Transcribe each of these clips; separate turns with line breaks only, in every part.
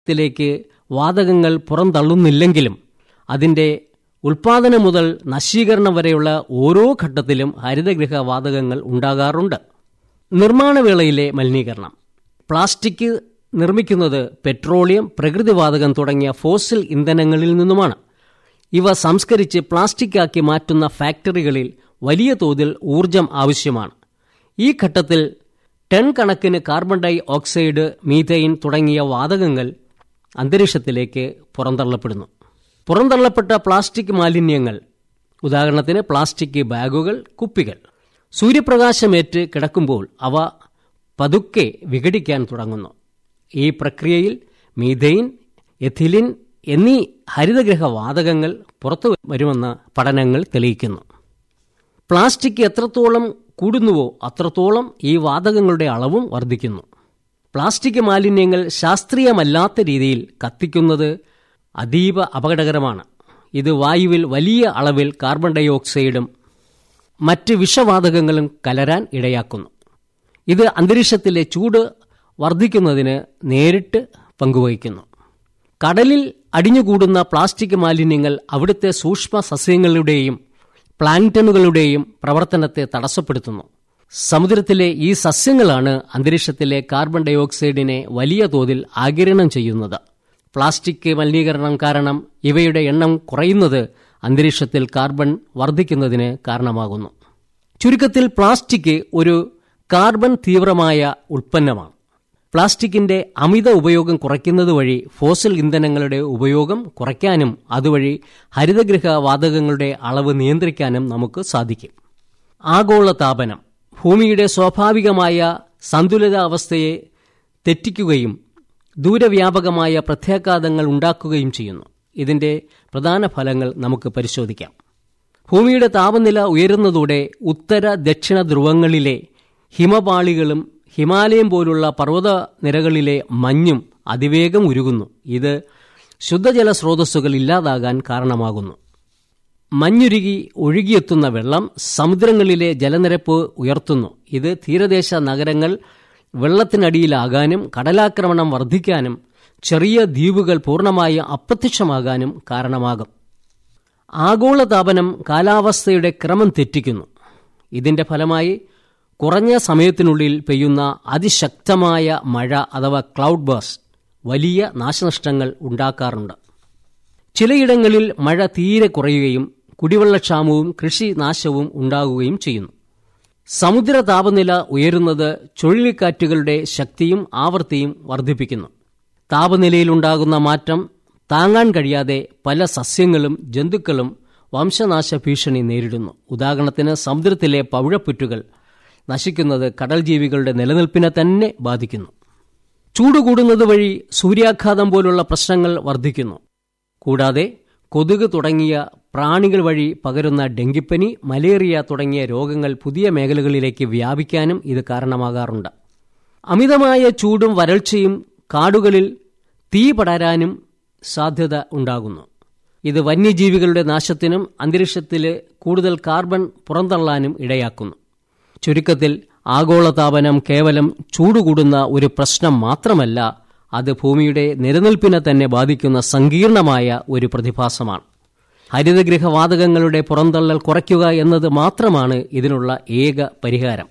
അന്തരീക്ഷത്തിലേക്ക് വാതകങ്ങൾ പുറന്തള്ളുന്നില്ലെങ്കിലും അതിൻ്റെ ഉൽപാദനം മുതൽ നശീകരണം വരെയുള്ള ഓരോ ഘട്ടത്തിലും ഹരിതഗൃഹ വാതകങ്ങൾ ഉണ്ടാകാറുണ്ട് നിർമ്മാണവേളയിലെ മലിനീകരണം പ്ലാസ്റ്റിക് നിർമ്മിക്കുന്നത് പെട്രോളിയം പ്രകൃതിവാതകം തുടങ്ങിയ ഫോസിൽ ഇന്ധനങ്ങളിൽ നിന്നുമാണ് ഇവ സംസ്കരിച്ച് പ്ലാസ്റ്റിക്കാക്കി മാറ്റുന്ന ഫാക്ടറികളിൽ വലിയ തോതിൽ ഊർജം ആവശ്യമാണ് ഈ ഘട്ടത്തിൽ ടൺ കണക്കിന് കാർബൺ ഡൈ ഓക്സൈഡ് മീഥൈൻ തുടങ്ങിയ വാതകങ്ങൾ അന്തരീക്ഷത്തിലേക്ക് പുറന്തള്ളപ്പെടുന്നു പുറന്തള്ളപ്പെട്ട പ്ലാസ്റ്റിക് മാലിന്യങ്ങൾ ഉദാഹരണത്തിന് പ്ലാസ്റ്റിക് ബാഗുകൾ കുപ്പികൾ സൂര്യപ്രകാശമേറ്റ് കിടക്കുമ്പോൾ അവ പതുക്കെ വിഘടിക്കാൻ തുടങ്ങുന്നു ഈ പ്രക്രിയയിൽ മീഥൈൻ എഥിലിൻ എന്നീ ഹരിതഗ്രഹ വാതകങ്ങൾ പുറത്തു വരുമെന്ന് പഠനങ്ങൾ തെളിയിക്കുന്നു പ്ലാസ്റ്റിക് എത്രത്തോളം കൂടുന്നുവോ അത്രത്തോളം ഈ വാതകങ്ങളുടെ അളവും വർദ്ധിക്കുന്നു പ്ലാസ്റ്റിക് മാലിന്യങ്ങൾ ശാസ്ത്രീയമല്ലാത്ത രീതിയിൽ കത്തിക്കുന്നത് അതീവ അപകടകരമാണ് ഇത് വായുവിൽ വലിയ അളവിൽ കാർബൺ ഡൈ ഓക്സൈഡും മറ്റ് വിഷവാതകങ്ങളും കലരാൻ ഇടയാക്കുന്നു ഇത് അന്തരീക്ഷത്തിലെ ചൂട് വർദ്ധിക്കുന്നതിന് നേരിട്ട് പങ്കുവഹിക്കുന്നു കടലിൽ അടിഞ്ഞുകൂടുന്ന പ്ലാസ്റ്റിക് മാലിന്യങ്ങൾ അവിടുത്തെ സൂക്ഷ്മ സസ്യങ്ങളുടെയും പ്ലാങ്ടനുകളുടെയും പ്രവർത്തനത്തെ തടസ്സപ്പെടുത്തുന്നു സമുദ്രത്തിലെ ഈ സസ്യങ്ങളാണ് അന്തരീക്ഷത്തിലെ കാർബൺ ഡൈ ഓക്സൈഡിനെ വലിയ തോതിൽ ആഗിരണം ചെയ്യുന്നത് പ്ലാസ്റ്റിക് മലിനീകരണം കാരണം ഇവയുടെ എണ്ണം കുറയുന്നത് അന്തരീക്ഷത്തിൽ കാർബൺ വർദ്ധിക്കുന്നതിന് കാരണമാകുന്നു ചുരുക്കത്തിൽ പ്ലാസ്റ്റിക് ഒരു കാർബൺ തീവ്രമായ ഉൽപ്പന്നമാണ് പ്ലാസ്റ്റിക്കിന്റെ അമിത ഉപയോഗം കുറയ്ക്കുന്നത് വഴി ഫോസിൽ ഇന്ധനങ്ങളുടെ ഉപയോഗം കുറയ്ക്കാനും അതുവഴി ഹരിതഗൃഹ വാതകങ്ങളുടെ അളവ് നിയന്ത്രിക്കാനും നമുക്ക് സാധിക്കും ആഗോളതാപനം ഭൂമിയുടെ സ്വാഭാവികമായ സന്തുലിതാവസ്ഥയെ തെറ്റിക്കുകയും ദൂരവ്യാപകമായ പ്രത്യാഘാതങ്ങൾ ഉണ്ടാക്കുകയും ചെയ്യുന്നു ഇതിന്റെ പ്രധാന ഫലങ്ങൾ നമുക്ക് പരിശോധിക്കാം ഭൂമിയുടെ താപനില ഉയരുന്നതോടെ ഉത്തര ദക്ഷിണ ധ്രുവങ്ങളിലെ ഹിമപാളികളും ഹിമാലയം പോലുള്ള പർവ്വത നിരകളിലെ മഞ്ഞും അതിവേഗം ഉരുകുന്നു ഇത് ശുദ്ധജല സ്രോതസ്സുകൾ ഇല്ലാതാകാൻ കാരണമാകുന്നു മഞ്ഞുരുകി ഒഴുകിയെത്തുന്ന വെള്ളം സമുദ്രങ്ങളിലെ ജലനിരപ്പ് ഉയർത്തുന്നു ഇത് തീരദേശ നഗരങ്ങൾ വെള്ളത്തിനടിയിലാകാനും കടലാക്രമണം വർദ്ധിക്കാനും ചെറിയ ദ്വീപുകൾ പൂർണ്ണമായി അപ്രത്യക്ഷമാകാനും കാരണമാകും ആഗോളതാപനം കാലാവസ്ഥയുടെ ക്രമം തെറ്റിക്കുന്നു ഇതിന്റെ ഫലമായി കുറഞ്ഞ സമയത്തിനുള്ളിൽ പെയ്യുന്ന അതിശക്തമായ മഴ അഥവാ ക്ലൗഡ് ബേഴ്സ് വലിയ നാശനഷ്ടങ്ങൾ ഉണ്ടാക്കാറുണ്ട് ചിലയിടങ്ങളിൽ മഴ തീരെ കുറയുകയും കുടിവെള്ളക്ഷാമവും കൃഷിനാശവും ഉണ്ടാകുകയും ചെയ്യുന്നു സമുദ്ര താപനില ഉയരുന്നത് ചുഴലിക്കാറ്റുകളുടെ ശക്തിയും ആവൃത്തിയും വർദ്ധിപ്പിക്കുന്നു താപനിലയിലുണ്ടാകുന്ന മാറ്റം താങ്ങാൻ കഴിയാതെ പല സസ്യങ്ങളും ജന്തുക്കളും വംശനാശ ഭീഷണി നേരിടുന്നു ഉദാഹരണത്തിന് സമുദ്രത്തിലെ പവിഴപ്പുറ്റുകൾ നശിക്കുന്നത് കടൽ ജീവികളുടെ നിലനിൽപ്പിനെ തന്നെ ബാധിക്കുന്നു ചൂട് കൂടുന്നത് വഴി സൂര്യാഘാതം പോലുള്ള പ്രശ്നങ്ങൾ വർദ്ധിക്കുന്നു കൂടാതെ കൊതുക് തുടങ്ങിയ പ്രാണികൾ വഴി പകരുന്ന ഡെങ്കിപ്പനി മലേറിയ തുടങ്ങിയ രോഗങ്ങൾ പുതിയ മേഖലകളിലേക്ക് വ്യാപിക്കാനും ഇത് കാരണമാകാറുണ്ട് അമിതമായ ചൂടും വരൾച്ചയും കാടുകളിൽ തീ പടരാനും സാധ്യത ഉണ്ടാകുന്നു ഇത് വന്യജീവികളുടെ നാശത്തിനും അന്തരീക്ഷത്തിൽ കൂടുതൽ കാർബൺ പുറന്തള്ളാനും ഇടയാക്കുന്നു ചുരുക്കത്തിൽ ആഗോളതാപനം കേവലം ചൂടുകൂടുന്ന ഒരു പ്രശ്നം മാത്രമല്ല അത് ഭൂമിയുടെ നിലനിൽപ്പിനെ തന്നെ ബാധിക്കുന്ന സങ്കീർണമായ ഒരു പ്രതിഭാസമാണ് ഹരിതഗൃഹവാതകങ്ങളുടെ പുറന്തള്ളൽ കുറയ്ക്കുക എന്നത് മാത്രമാണ് ഇതിനുള്ള ഏക പരിഹാരം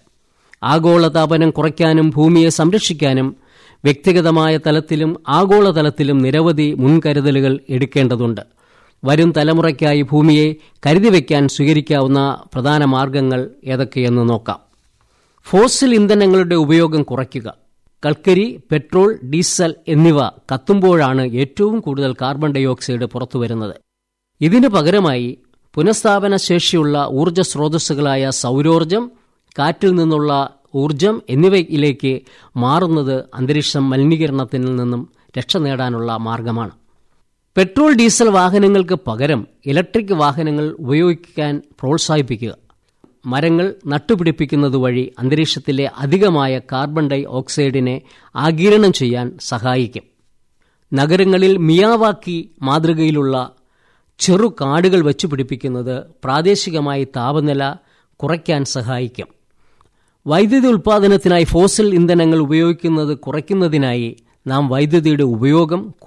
ആഗോളതാപനം കുറയ്ക്കാനും ഭൂമിയെ സംരക്ഷിക്കാനും വ്യക്തിഗതമായ തലത്തിലും ആഗോളതലത്തിലും നിരവധി മുൻകരുതലുകൾ എടുക്കേണ്ടതുണ്ട് വരും തലമുറയ്ക്കായി ഭൂമിയെ കരുതിവെക്കാൻ സ്വീകരിക്കാവുന്ന പ്രധാന മാർഗങ്ങൾ ഏതൊക്കെയെന്ന് നോക്കാം ഫോസിൽ ഇന്ധനങ്ങളുടെ ഉപയോഗം കുറയ്ക്കുക കൽക്കരി പെട്രോൾ ഡീസൽ എന്നിവ കത്തുമ്പോഴാണ് ഏറ്റവും കൂടുതൽ കാർബൺ ഡൈ ഓക്സൈഡ് പുറത്തുവരുന്നത് ഇതിനു പകരമായി പുനഃസ്ഥാപന ശേഷിയുള്ള ഊർജ്ജ സ്രോതസ്സുകളായ സൗരോർജം കാറ്റിൽ നിന്നുള്ള ഊർജം എന്നിവയിലേക്ക് മാറുന്നത് അന്തരീക്ഷം മലിനീകരണത്തിൽ നിന്നും രക്ഷ നേടാനുള്ള മാർഗമാണ് പെട്രോൾ ഡീസൽ വാഹനങ്ങൾക്ക് പകരം ഇലക്ട്രിക് വാഹനങ്ങൾ ഉപയോഗിക്കാൻ പ്രോത്സാഹിപ്പിക്കുക മരങ്ങൾ നട്ടുപിടിപ്പിക്കുന്നത് വഴി അന്തരീക്ഷത്തിലെ അധികമായ കാർബൺ ഡൈ ഓക്സൈഡിനെ ആഗിരണം ചെയ്യാൻ സഹായിക്കും നഗരങ്ങളിൽ മിയാവാക്കി മാതൃകയിലുള്ള ചെറു കാടുകൾ വെച്ചു പിടിപ്പിക്കുന്നത് പ്രാദേശികമായി താപനില കുറയ്ക്കാൻ സഹായിക്കും വൈദ്യുതി ഉൽപ്പാദനത്തിനായി ഫോസിൽ ഇന്ധനങ്ങൾ ഉപയോഗിക്കുന്നത് കുറയ്ക്കുന്നതിനായി നാം വൈദ്യുതിയുടെ ഉപയോഗം